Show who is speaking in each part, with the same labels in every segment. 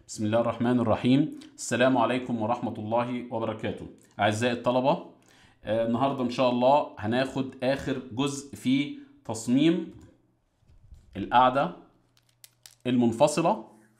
Speaker 1: بسم الله الرحمن الرحيم السلام عليكم ورحمة الله وبركاته أعزائي الطلبة آه، النهاردة إن شاء الله هناخد آخر جزء في تصميم القاعدة المنفصلة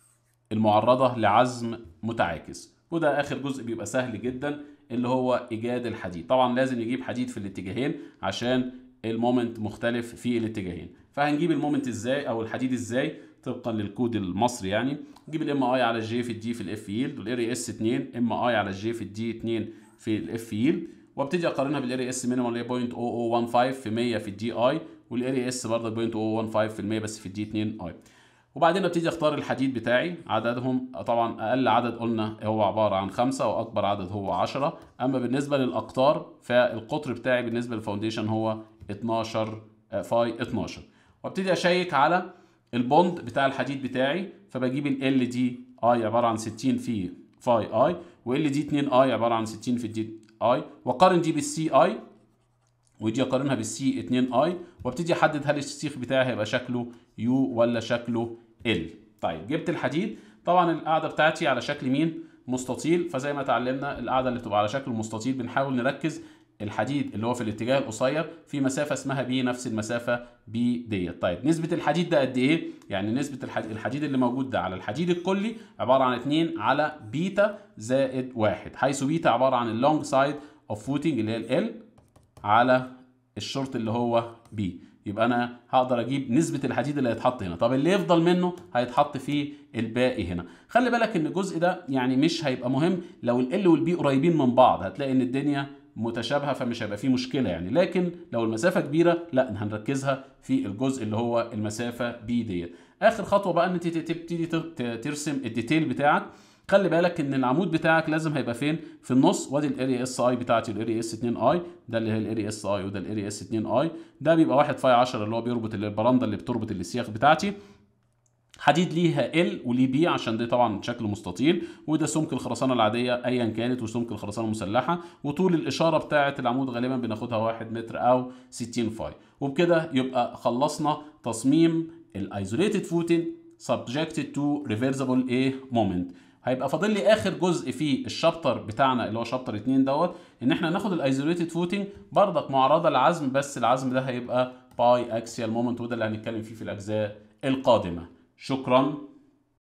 Speaker 1: المعرضة لعزم متعاكس وده آخر جزء بيبقى سهل جدا اللي هو إيجاد الحديد طبعا لازم يجيب حديد في الاتجاهين عشان المومنت مختلف في الاتجاهين فهنجيب المومنت ازاي او الحديد ازاي طبقا للكود المصري يعني نجيب الام اي على الجي في الدي في الاف يلد والاري اس 2 ام اي على الجي في الدي 2 في الاف يلد وابتدي اقارنها بالاري اس مينيمال اللي هي 0.0015 في 100 في الدي اي والاري اس برضه 0.015 في المية بس في الدي 2 اي وبعدين ابتدي اختار الحديد بتاعي عددهم طبعا اقل عدد قلنا هو عباره عن خمسة واكبر عدد هو 10 اما بالنسبه للاقطار فالقطر بتاعي بالنسبه للفاونديشن هو 12 آه، فاي 12 وابتدي اشيك على البوند بتاع الحديد بتاعي فبجيب ال دي اي عباره عن 60 في فاي اي وال دي 2 اي عباره عن 60 في الدي اي واقارن دي بالسي اي ودي اقارنها بالسي 2 اي وابتدي احدد هل السيخ بتاعي هيبقى شكله يو ولا شكله ال طيب جبت الحديد طبعا القاعده بتاعتي على شكل مين مستطيل فزي ما اتعلمنا القاعده اللي بتبقى على شكل مستطيل بنحاول نركز الحديد اللي هو في الاتجاه القصير في مسافه اسمها بي نفس المسافه بي ديت طيب نسبه الحديد ده قد ايه يعني نسبه الحديد, الحديد اللي موجود ده على الحديد الكلي عباره عن 2 على بيتا زائد 1 حيث بيتا عباره عن اللونج سايد اوف فوتنج اللي هي ال على الشورت اللي هو بي يبقى انا هقدر اجيب نسبه الحديد اللي هيتحط هنا طب اللي يفضل منه هيتحط في الباقي هنا خلي بالك ان الجزء ده يعني مش هيبقى مهم لو ال والبي قريبين من بعض هتلاقي ان الدنيا متشابهه فمش هيبقى فيه مشكله يعني لكن لو المسافه كبيره لا هنركزها في الجزء اللي هو المسافه بي ديت اخر خطوه بقى ان انت تبتدي ترسم الديتيل بتاعك خلي بالك ان العمود بتاعك لازم هيبقى فين في النص وادي الاري اس اي بتاعتي الاري اس 2 اي ده اللي هي الاري اس اي وده الاري اس 2 اي ده بيبقى 1 فاي 10 اللي هو بيربط البراندا اللي بتربط السياخ بتاعتي حديد ليها ال وليه بي عشان ده طبعا شكل مستطيل وده سمك الخرسانه العاديه ايا كانت وسمك الخرسانه المسلحه وطول الاشاره بتاعه العمود غالبا بناخدها 1 متر او 60 فاي وبكده يبقى خلصنا تصميم الايزوليتد فوتنج subjected to reversible a moment هيبقى فاضل لي اخر جزء في الشابتر بتاعنا اللي هو شابتر 2 دوت ان احنا ناخد الايزوليتد فوتنج بردك معرضه للعزم بس العزم ده هيبقى باي اكسيال مومنت وده اللي هنتكلم فيه في الاجزاء القادمه شكرا